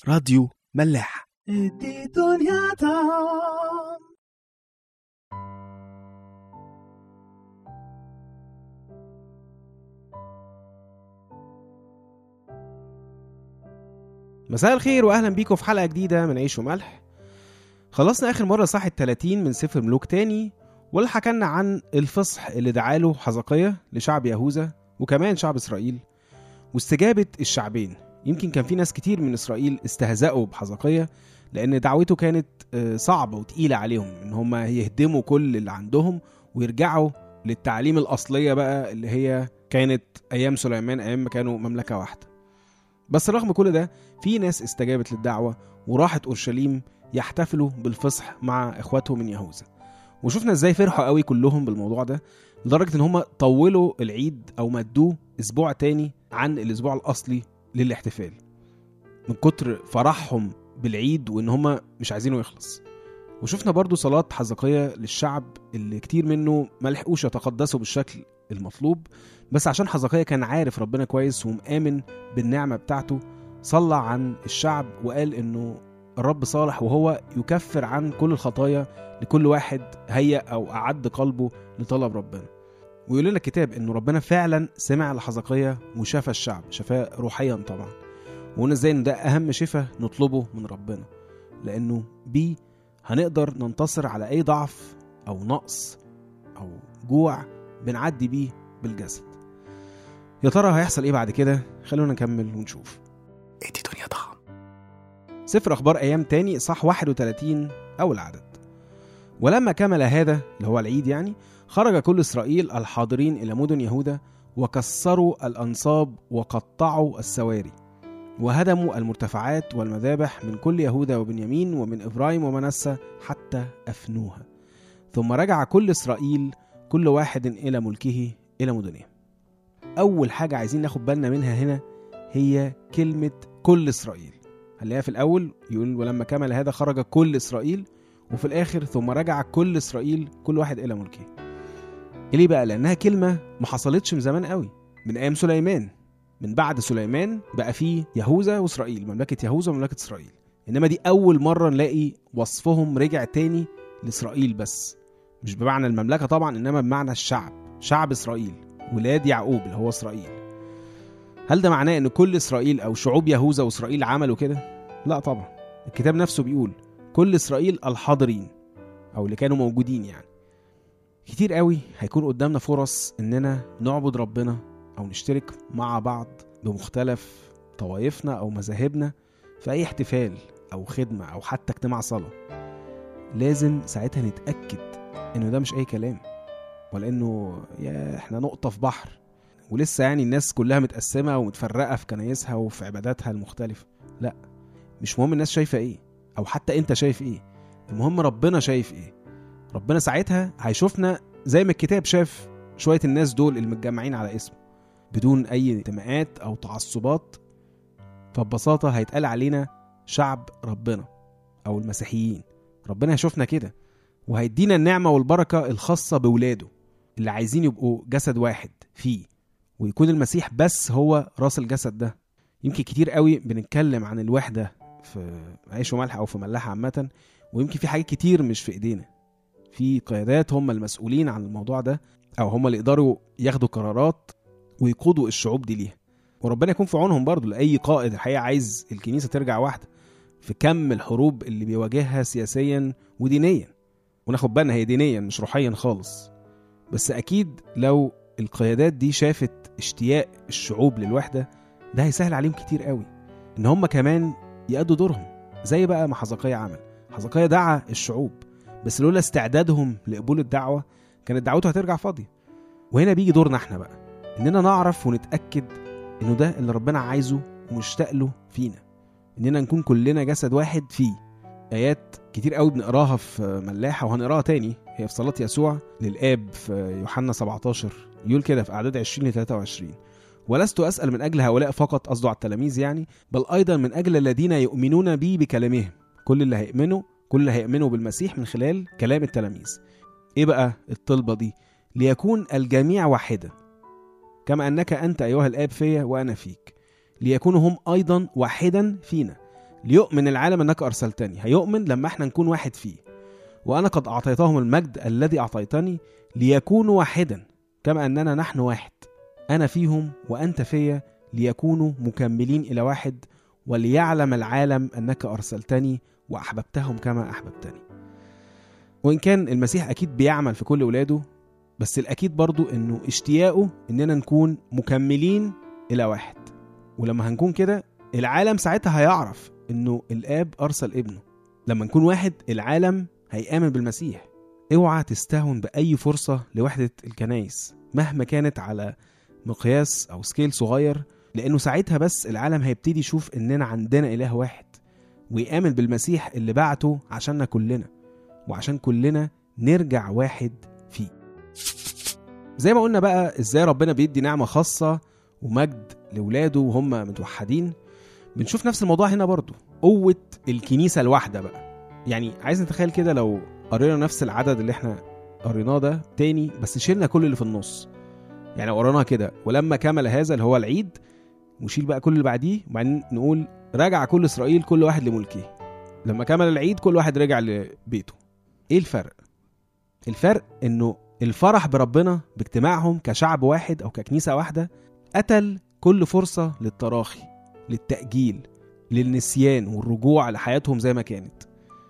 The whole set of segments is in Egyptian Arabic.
راديو ملاح ادي دنيا دام مساء الخير واهلا بيكم في حلقه جديده من عيش وملح خلصنا اخر مره صح التلاتين من سفر ملوك تاني واللي حكالنا عن الفصح اللي دعاله حزقية لشعب يهوذا وكمان شعب اسرائيل واستجابه الشعبين يمكن كان في ناس كتير من اسرائيل استهزأوا بحزقية لان دعوته كانت آه، صعبه وتقيله عليهم ان هم يهدموا كل اللي عندهم ويرجعوا للتعليم الاصليه بقى اللي هي كانت ايام سليمان ايام ما كانوا مملكه واحده بس رغم كل ده في ناس استجابت للدعوة وراحت أورشليم يحتفلوا بالفصح مع إخواتهم من يهوذا وشفنا ازاي فرحوا قوي كلهم بالموضوع ده لدرجة ان هم طولوا العيد او مدوه اسبوع تاني عن الاسبوع الاصلي للاحتفال من كتر فرحهم بالعيد وان هم مش عايزينه يخلص وشفنا برضو صلاة حزقية للشعب اللي كتير منه ما لحقوش يتقدسوا بالشكل المطلوب بس عشان حزقية كان عارف ربنا كويس ومآمن بالنعمة بتاعته صلى عن الشعب وقال انه الرب صالح وهو يكفر عن كل الخطايا لكل واحد هيأ او اعد قلبه لطلب ربنا ويقول لنا الكتاب انه ربنا فعلا سمع لحزقية وشفى الشعب شفاه روحيا طبعا وقلنا ازاي ان ده اهم شفاء نطلبه من ربنا لانه بيه هنقدر ننتصر على اي ضعف او نقص او جوع بنعدي بيه بالجسد يا ترى هيحصل ايه بعد كده خلونا نكمل ونشوف ادي دنيا طعم سفر أخبار أيام تاني صح 31 أول عدد ولما كمل هذا اللي هو العيد يعني خرج كل إسرائيل الحاضرين إلى مدن يهوذا وكسروا الأنصاب وقطعوا السواري وهدموا المرتفعات والمذابح من كل يهوذا وبنيامين ومن إبراهيم ومنسى حتى أفنوها ثم رجع كل إسرائيل كل واحد إلى ملكه إلى مدنه أول حاجة عايزين ناخد بالنا منها هنا هي كلمة كل إسرائيل هنلاقيها في الأول يقول ولما كمل هذا خرج كل إسرائيل وفي الآخر ثم رجع كل إسرائيل كل واحد إلى ملكه ليه بقى؟ لأنها كلمة ما حصلتش من زمان قوي من أيام سليمان من بعد سليمان بقى فيه يهوذا وإسرائيل مملكة يهوذا ومملكة إسرائيل إنما دي أول مرة نلاقي وصفهم رجع تاني لإسرائيل بس مش بمعنى المملكة طبعا إنما بمعنى الشعب شعب إسرائيل ولاد يعقوب اللي هو إسرائيل هل ده معناه ان كل اسرائيل او شعوب يهوذا واسرائيل عملوا كده؟ لا طبعا. الكتاب نفسه بيقول كل اسرائيل الحاضرين او اللي كانوا موجودين يعني. كتير قوي هيكون قدامنا فرص اننا نعبد ربنا او نشترك مع بعض بمختلف طوائفنا او مذاهبنا في اي احتفال او خدمه او حتى اجتماع صلاه. لازم ساعتها نتاكد انه ده مش اي كلام ولا انه يا احنا نقطه في بحر ولسه يعني الناس كلها متقسمه ومتفرقه في كنايسها وفي عباداتها المختلفه لا مش مهم الناس شايفه ايه او حتى انت شايف ايه المهم ربنا شايف ايه ربنا ساعتها هيشوفنا زي ما الكتاب شاف شويه الناس دول اللي متجمعين على اسمه بدون اي انتماءات او تعصبات فببساطه هيتقال علينا شعب ربنا او المسيحيين ربنا هيشوفنا كده وهيدينا النعمه والبركه الخاصه بولاده اللي عايزين يبقوا جسد واحد فيه ويكون المسيح بس هو راس الجسد ده يمكن كتير قوي بنتكلم عن الوحدة في عيش وملح أو في ملاحة عامة ويمكن في حاجات كتير مش في إيدينا في قيادات هم المسؤولين عن الموضوع ده أو هم اللي يقدروا ياخدوا قرارات ويقودوا الشعوب دي ليها وربنا يكون في عونهم برضو لأي قائد الحقيقة عايز الكنيسة ترجع واحدة في كم الحروب اللي بيواجهها سياسيا ودينيا وناخد بالنا هي دينيا مش روحيا خالص بس أكيد لو القيادات دي شافت اشتياق الشعوب للوحدة ده هيسهل عليهم كتير قوي ان هم كمان يأدوا دورهم زي بقى ما حزقية عمل حزقية دعا الشعوب بس لولا استعدادهم لقبول الدعوة كانت دعوته هترجع فاضية وهنا بيجي دورنا احنا بقى اننا نعرف ونتأكد انه ده اللي ربنا عايزه ومشتاق له فينا اننا نكون كلنا جسد واحد فيه ايات كتير قوي بنقراها في ملاحه وهنقراها تاني هي في صلاه يسوع للاب في يوحنا 17 يقول كده في اعداد 20 ل 23 ولست اسال من اجل هؤلاء فقط قصده على التلاميذ يعني بل ايضا من اجل الذين يؤمنون بي بكلامهم كل اللي هيؤمنوا كل اللي هيؤمنوا بالمسيح من خلال كلام التلاميذ ايه بقى الطلبه دي ليكون الجميع واحدا كما انك انت ايها الاب فيا وانا فيك ليكونوا هم ايضا واحدا فينا ليؤمن العالم انك ارسلتني هيؤمن لما احنا نكون واحد فيه وانا قد اعطيتهم المجد الذي اعطيتني ليكونوا واحدا كما اننا نحن واحد انا فيهم وانت فيا ليكونوا مكملين الى واحد وليعلم العالم انك ارسلتني واحببتهم كما احببتني وان كان المسيح اكيد بيعمل في كل ولاده بس الاكيد برضو انه اشتياقه اننا نكون مكملين الى واحد ولما هنكون كده العالم ساعتها هيعرف انه الاب ارسل ابنه لما نكون واحد العالم هيآمن بالمسيح اوعى تستهون بأي فرصة لوحدة الكنايس مهما كانت على مقياس أو سكيل صغير لأنه ساعتها بس العالم هيبتدي يشوف إننا عندنا إله واحد ويآمن بالمسيح اللي بعته عشاننا كلنا وعشان كلنا نرجع واحد فيه زي ما قلنا بقى ازاي ربنا بيدي نعمة خاصة ومجد لولاده وهم متوحدين بنشوف نفس الموضوع هنا برضو قوة الكنيسة الواحدة بقى يعني عايز نتخيل كده لو قرينا نفس العدد اللي احنا قريناه ده تاني بس شيلنا كل اللي في النص يعني لو قريناها كده ولما كمل هذا اللي هو العيد وشيل بقى كل اللي بعديه وبعدين نقول رجع كل اسرائيل كل واحد لملكه لما كمل العيد كل واحد رجع لبيته ايه الفرق الفرق انه الفرح بربنا باجتماعهم كشعب واحد او ككنيسه واحده قتل كل فرصه للتراخي للتاجيل للنسيان والرجوع لحياتهم زي ما كانت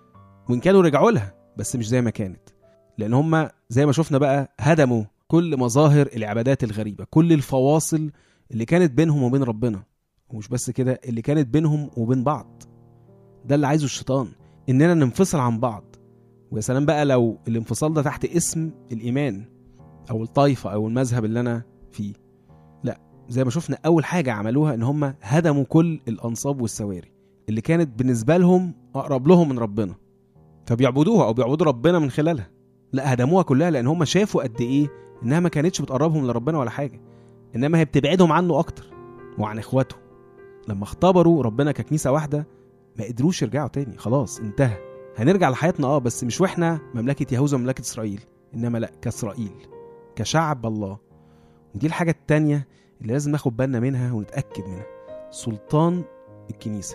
وان كانوا رجعوا لها بس مش زي ما كانت لان هم زي ما شفنا بقى هدموا كل مظاهر العبادات الغريبه كل الفواصل اللي كانت بينهم وبين ربنا ومش بس كده اللي كانت بينهم وبين بعض ده اللي عايزه الشيطان اننا ننفصل عن بعض ويا سلام بقى لو الانفصال ده تحت اسم الايمان او الطائفه او المذهب اللي انا فيه لا زي ما شفنا اول حاجه عملوها ان هم هدموا كل الانصاب والسواري اللي كانت بالنسبه لهم اقرب لهم من ربنا فبيعبدوها او بيعبدوا ربنا من خلالها لا هدموها كلها لان هم شافوا قد ايه انها ما كانتش بتقربهم لربنا ولا حاجه انما هي بتبعدهم عنه اكتر وعن اخواته لما اختبروا ربنا ككنيسه واحده ما قدروش يرجعوا تاني خلاص انتهى هنرجع لحياتنا اه بس مش واحنا مملكه يهوذا ومملكه اسرائيل انما لا كاسرائيل كشعب الله ودي الحاجه التانيه اللي لازم ناخد بالنا منها ونتاكد منها سلطان الكنيسه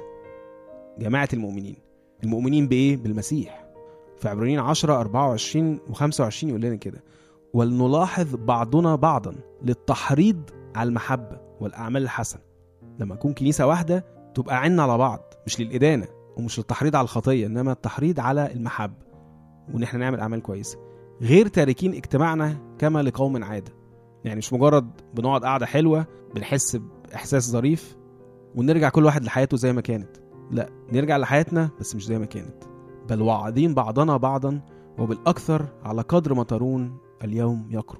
جماعه المؤمنين المؤمنين بايه بالمسيح في عبرانيين 10 24 و25 يقول لنا كده ولنلاحظ بعضنا بعضا للتحريض على المحبه والاعمال الحسنه لما نكون كنيسه واحده تبقى عنا على بعض مش للادانه ومش للتحريض على الخطيه انما التحريض على المحبه وان احنا نعمل اعمال كويسه غير تاركين اجتماعنا كما لقوم عاده يعني مش مجرد بنقعد قعده حلوه بنحس باحساس ظريف ونرجع كل واحد لحياته زي ما كانت لا نرجع لحياتنا بس مش زي ما كانت بل واعدين بعضنا بعضا وبالاكثر على قدر ما ترون اليوم يقرب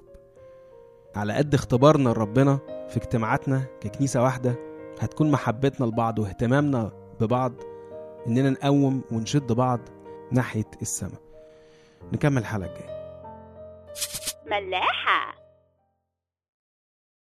على قد اختبارنا لربنا في اجتماعاتنا ككنيسه واحده هتكون محبتنا لبعض واهتمامنا ببعض اننا نقوم ونشد بعض ناحيه السماء نكمل الحلقه الجايه ملاحة